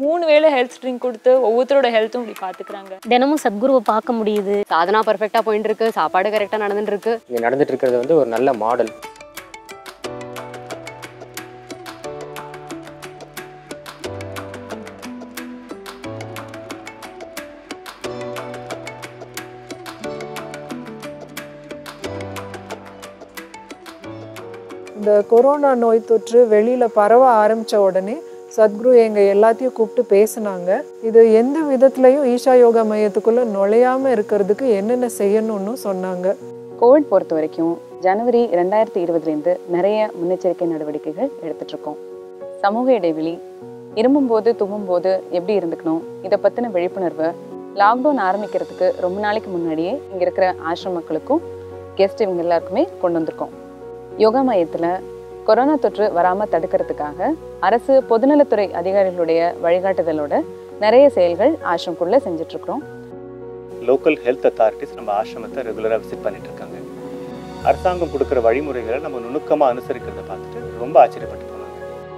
மூணு வேளை health drink கொடுத்து ஒவ்வொருத்தரோட ஹெல்த்தும் இப்படி பார்த்துக்கிறாங்க தினமும் சத்குருவை பார்க்க முடியுது சாதனா பர்ஃபெக்டாக போயிட்டு இருக்கு சாப்பாடு கரெக்டாக நடந்துட்டு இருக்கு இங்கே நடந்துட்டு இருக்கிறது வந்து ஒரு நல்ல மாடல் இந்த கொரோனா நோய் தொற்று வெளியில் பரவ ஆரம்பித்த உடனே சத்குரு எங்கள் எல்லாத்தையும் கூப்பிட்டு பேசுனாங்க இது எந்த விதத்துலையும் ஈஷா யோகா மையத்துக்குள்ளே நுழையாமல் இருக்கிறதுக்கு என்னென்ன செய்யணும்னு சொன்னாங்க கோவிட் பொறுத்த வரைக்கும் ஜனவரி ரெண்டாயிரத்தி இருபதுலேருந்து நிறைய முன்னெச்சரிக்கை நடவடிக்கைகள் எடுத்துட்டு இருக்கோம் சமூக இடைவெளி இருமும்போது தும்மும்போது எப்படி இருந்துக்கணும் இதை பற்றின விழிப்புணர்வை லாக்டவுன் ஆரம்பிக்கிறதுக்கு ரொம்ப நாளைக்கு முன்னாடியே இங்கே இருக்கிற ஆசிரம மக்களுக்கும் கெஸ்ட் இவங்க எல்லாருக்குமே கொண்டு வந்திருக்கோம் யோகா மையத்தில் கொரோனா தொற்று வராமல் தடுக்கிறதுக்காக அரசு பொதுநலத்துறை அதிகாரிகளுடைய வழிகாட்டுதலோட நிறைய செயல்கள் ஆசிரமக்குள்ளே செஞ்சுட்ருக்குறோம் லோக்கல் ஹெல்த் அத்தாரிட்டிஸ் நம்ம ஆசிரமத்தை ரெகுலராக விசிட் பண்ணிட்டு இருக்காங்க அரசாங்கம் கொடுக்குற வழிமுறைகளை நம்ம நுணுக்கமாக அனுசரிக்கிறத பார்த்துட்டு ரொம்ப ஆச்சரியப்பட்டு போனாங்க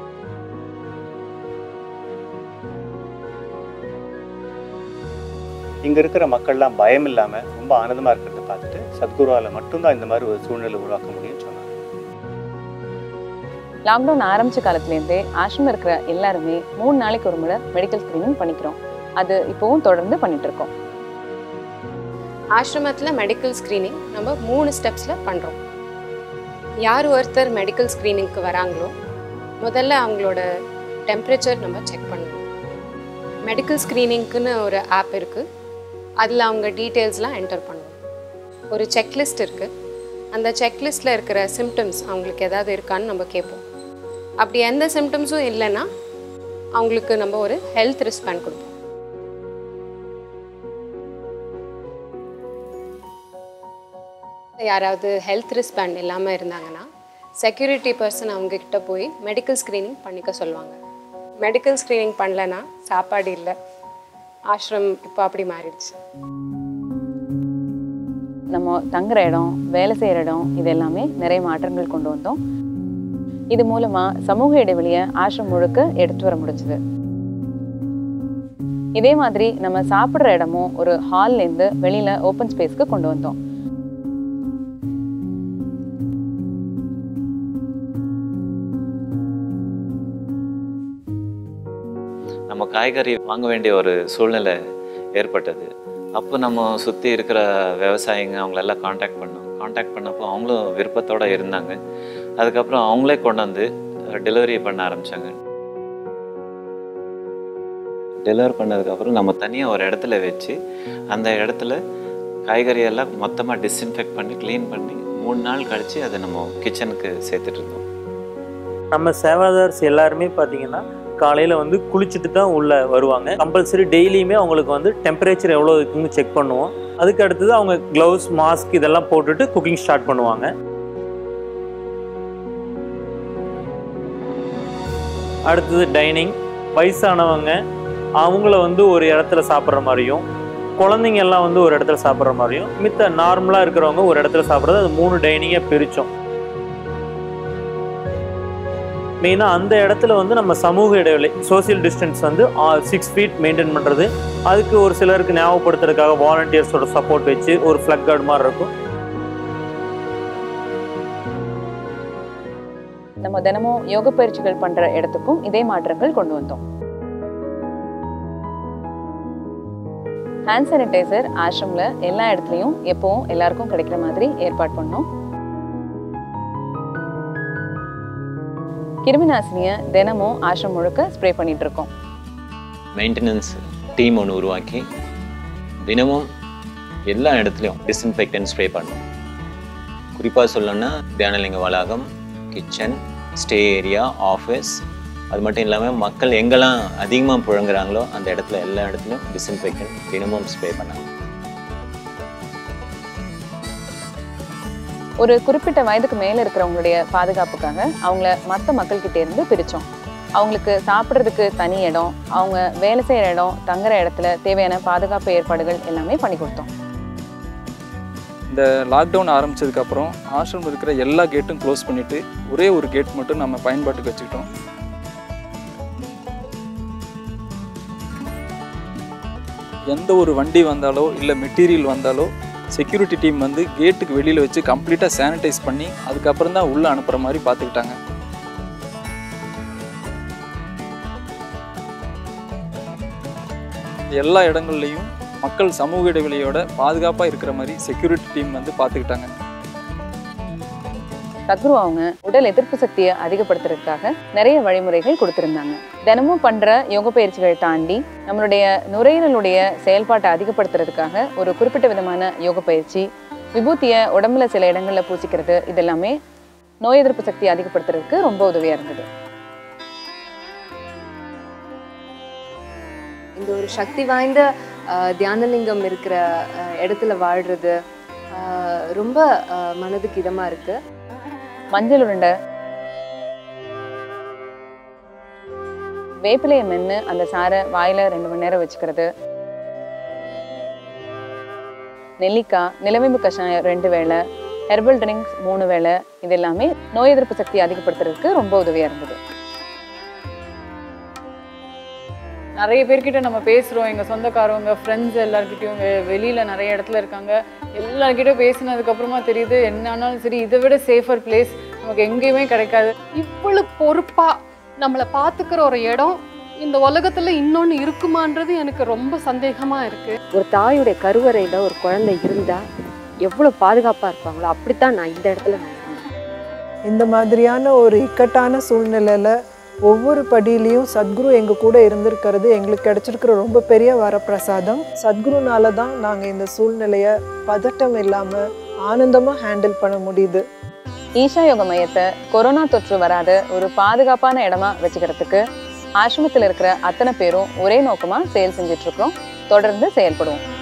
இங்கே இருக்கிற மக்கள்லாம் பயம் இல்லாமல் ரொம்ப ஆனந்தமாக இருக்கிறத பார்த்துட்டு சத்குருவால் மட்டும்தான் இந்த மாதிரி ஒரு சூழ்நிலை உருவாக்க முடியும்னு சொன்னாங்க லாக்டவுன் ஆரம்பிச்ச காலத்துலேருந்தே ஆசிரமம் இருக்கிற எல்லாருமே மூணு நாளைக்கு ஒரு முறை மெடிக்கல் ஸ்க்ரீனிங் பண்ணிக்கிறோம் அது இப்போவும் தொடர்ந்து பண்ணிட்டு இருக்கோம் ஆசிரமத்தில் மெடிக்கல் ஸ்க்ரீனிங் நம்ம மூணு ஸ்டெப்ஸில் பண்ணுறோம் யார் ஒருத்தர் மெடிக்கல் ஸ்க்ரீனிங்க்கு வராங்களோ முதல்ல அவங்களோட டெம்பரேச்சர் நம்ம செக் பண்ணுவோம் மெடிக்கல் ஸ்க்ரீனிங்க்குன்னு ஒரு ஆப் இருக்குது அதில் அவங்க டீட்டெயில்ஸ்லாம் என்டர் பண்ணுவோம் ஒரு செக்லிஸ்ட் இருக்குது அந்த செக்லிஸ்ட்டில் இருக்கிற சிம்டம்ஸ் அவங்களுக்கு ஏதாவது இருக்கான்னு நம்ம கேட்போம் அப்படி எந்த சிம்டம்ஸும் இல்லைன்னா அவங்களுக்கு நம்ம ஒரு ஹெல்த் ரிஸ்பேண்ட் கொடுப்போம் யாராவது ஹெல்த் ரிஸ்பேண்ட் இல்லாமல் இருந்தாங்கன்னா செக்யூரிட்டி பர்சன் அவங்கக்கிட்ட போய் மெடிக்கல் ஸ்க்ரீனிங் பண்ணிக்க சொல்லுவாங்க மெடிக்கல் ஸ்க்ரீனிங் பண்ணலன்னா சாப்பாடு இல்லை ஆஷ்ரம் இப்போ அப்படி மாறிடுச்சு நம்ம தங்குற இடம் வேலை செய்கிற இடம் இது எல்லாமே நிறைய மாற்றங்கள் கொண்டு வந்தோம் இது மூலமாக சமூக இடைவெளியை ஆசிரம் முழுக்க எடுத்து வர முடிஞ்சுது இதே மாதிரி நம்ம சாப்பிட்ற இடமும் ஒரு ஹால்லேருந்து வெளியில் ஓப்பன் ஸ்பேஸ்க்கு கொண்டு வந்தோம் நம்ம காய்கறி வாங்க வேண்டிய ஒரு சூழ்நிலை ஏற்பட்டது அப்போ நம்ம சுற்றி இருக்கிற விவசாயிங்க அவங்களெல்லாம் காண்டாக்ட் பண்ணோம் காண்டாக்ட் பண்ணப்போ அவங்களும் விருப்பத்தோடு இருந்தாங்க அதுக்கப்புறம் அவங்களே கொண்டு வந்து டெலிவரி பண்ண ஆரம்பித்தாங்க டெலிவரி பண்ணதுக்கப்புறம் நம்ம தனியாக ஒரு இடத்துல வச்சு அந்த இடத்துல காய்கறி எல்லாம் மொத்தமாக டிஸ்இன்ஃபெக்ட் பண்ணி க்ளீன் பண்ணி மூணு நாள் கழித்து அதை நம்ம கிச்சனுக்கு சேர்த்துட்டு இருந்தோம் நம்ம சேவாதார்ஸ் எல்லாருமே பார்த்தீங்கன்னா காலையில் வந்து குளிச்சுட்டு தான் உள்ளே வருவாங்க கம்பல்சரி டெய்லியுமே அவங்களுக்கு வந்து டெம்பரேச்சர் எவ்வளோ இருக்குன்னு செக் பண்ணுவோம் அதுக்கு அடுத்தது அவங்க க்ளவுஸ் மாஸ்க் இதெல்லாம் போட்டுட்டு குக்கிங் ஸ்டார்ட் பண்ணுவாங்க அடுத்தது டைனிங் வயசானவங்க அவங்கள வந்து ஒரு இடத்துல சாப்பிட்ற மாதிரியும் குழந்தைங்க எல்லாம் வந்து ஒரு இடத்துல சாப்பிட்ற மாதிரியும் மித்த நார்மலாக இருக்கிறவங்க ஒரு இடத்துல சாப்பிட்றது அது மூணு டைனிங்கை பிரித்தோம் மெயினாக அந்த இடத்துல வந்து நம்ம சமூக இடைவெளி சோசியல் டிஸ்டன்ஸ் வந்து சிக்ஸ் ஃபீட் மெயின்டைன் பண்ணுறது அதுக்கு ஒரு சிலருக்கு ஞாபகப்படுத்துறதுக்காக வாலண்டியர்ஸோட சப்போர்ட் வச்சு ஒரு ஃப்ளக் கார்டு மாதிரி இருக்கும் நம்ம தினமும் யோக பயிற்சிகள் பண்ணுற இடத்துக்கும் இதே மாற்றங்கள் கொண்டு வந்தோம் ஹேண்ட் சானிடைசர் ஆஷ்ரமில் எல்லா இடத்துலையும் எப்பவும் எல்லாருக்கும் கிடைக்கிற மாதிரி ஏற்பாடு பண்ணோம் கிருமிநாசினியை தினமும் ஆசிரம் முழுக்க ஸ்ப்ரே பண்ணிட்டு இருக்கோம் மெயின்டெனன்ஸ் டீம் ஒன்று உருவாக்கி தினமும் எல்லா இடத்துலையும் டிஸ்இன்ஃபெக்டன்ட் ஸ்ப்ரே பண்ணோம் குறிப்பாக சொல்லணும்னா தியானலிங்க வளாகம் கிச்சன் ஸ்டே ஏரியா ஆஃபீஸ் அது மட்டும் இல்லாமல் மக்கள் எங்கெல்லாம் அதிகமாக புழங்குறாங்களோ அந்த இடத்துல எல்லா இடத்துலையும் டிஸ்இன்ஃபெக்டன்ட் தினமும் ஸ்ப்ரே பண்ணாங்க ஒரு குறிப்பிட்ட வயதுக்கு மேலே இருக்கிறவங்களுடைய பாதுகாப்புக்காக அவங்கள மற்ற மக்கள்கிட்ட இருந்து பிரித்தோம் அவங்களுக்கு சாப்பிட்றதுக்கு தனி இடம் அவங்க வேலை செய்கிற இடம் தங்குற இடத்துல தேவையான பாதுகாப்பு ஏற்பாடுகள் எல்லாமே பண்ணி கொடுத்தோம் இந்த லாக்டவுன் ஆரம்பிச்சதுக்கப்புறம் ஆசிரமம் இருக்கிற எல்லா கேட்டும் க்ளோஸ் பண்ணிவிட்டு ஒரே ஒரு கேட் மட்டும் நம்ம பயன்பாட்டுக்கு வச்சுக்கிட்டோம் எந்த ஒரு வண்டி வந்தாலோ இல்லை மெட்டீரியல் வந்தாலோ செக்யூரிட்டி டீம் வந்து கேட்டுக்கு வெளியில் வச்சு கம்ப்ளீட்டாக சானிடைஸ் பண்ணி அதுக்கப்புறம் தான் உள்ளே அனுப்புகிற மாதிரி பார்த்துக்கிட்டாங்க எல்லா இடங்கள்லையும் மக்கள் சமூக இடைவெளியோட பாதுகாப்பாக இருக்கிற மாதிரி செக்யூரிட்டி டீம் வந்து பார்த்துக்கிட்டாங்க சத்குரு அவங்க உடல் எதிர்ப்பு சக்தியை அதிகப்படுத்துறதுக்காக நிறைய வழிமுறைகள் கொடுத்திருந்தாங்க தினமும் பண்ற யோக பயிற்சிகளை தாண்டி நம்மளுடைய நுரையீரலுடைய செயல்பாட்டை அதிகப்படுத்துறதுக்காக ஒரு குறிப்பிட்ட விதமான யோக பயிற்சி விபூதியை உடம்புல சில இடங்கள்ல பூசிக்கிறது இதெல்லாமே நோய் எதிர்ப்பு சக்தியை அதிகப்படுத்துறதுக்கு ரொம்ப உதவியா இருந்தது இந்த ஒரு சக்தி வாய்ந்த ஆஹ், தியானலிங்கம் இருக்கிற ஆஹ், இடத்துல வாழ்றது ஆஹ், ரொம்ப ஆஹ், மனதுக்கு இதமா இருக்கு மஞ்சள் உருண்டை வேப்பிலையை மென்று அந்த சாரை வாயில ரெண்டு மணி நேரம் வச்சுக்கிறது நெல்லிக்காய் நிலவேம்பு கஷாயம் ரெண்டு வேளை ஹெர்பல் ட்ரிங்க்ஸ் மூணு வேளை இது எல்லாமே நோய் எதிர்ப்பு சக்தியை அதிகப்படுத்துறதுக்கு ரொம்ப உதவியா இருந்தது நிறைய பேர்கிட்ட நம்ம பேசுகிறோம் எங்கள் சொந்தக்காரவங்க ஃப்ரெண்ட்ஸ் எல்லாருக்கிட்டையும் வெ வெளியில் நிறைய இடத்துல இருக்காங்க எல்லார்கிட்டயும் பேசினதுக்கப்புறமா தெரியுது என்ன ஆனாலும் சரி இதை விட சேஃபர் பிளேஸ் நமக்கு எங்கேயுமே கிடைக்காது இவ்வளவு பொறுப்பா நம்மளை பார்த்துக்கிற ஒரு இடம் இந்த உலகத்துல இன்னொன்னு இருக்குமான்றது எனக்கு ரொம்ப சந்தேகமா இருக்கு ஒரு தாயுடைய கருவறையில ஒரு குழந்தை இருந்தா எவ்வளவு பாதுகாப்பா இருப்பாங்களோ அப்படித்தான் நான் இந்த இடத்துல நான் இருந்தேன். இந்த மாதிரியான ஒரு இக்கட்டான சூழ்நிலையில் ஒவ்வொரு படியிலையும் சத்குரு எங்கள் கூட இருந்திருக்கிறது எங்களுக்கு கிடைச்சிருக்கிற ரொம்ப பெரிய வரப்பிரசாதம் சத்குருனால தான் நாங்கள் இந்த சூழ்நிலையை பதட்டம் இல்லாமல் ஆனந்தமாக ஹேண்டில் பண்ண முடியுது ஈஷா யோக மையத்தை கொரோனா தொற்று வராத ஒரு பாதுகாப்பான இடமா வச்சுக்கிறதுக்கு ஆசிரமத்தில் இருக்கிற அத்தனை பேரும் ஒரே நோக்கமா செயல் செஞ்சுட்டு இருக்கிறோம் தொடர்ந்து செயல்படுவோம்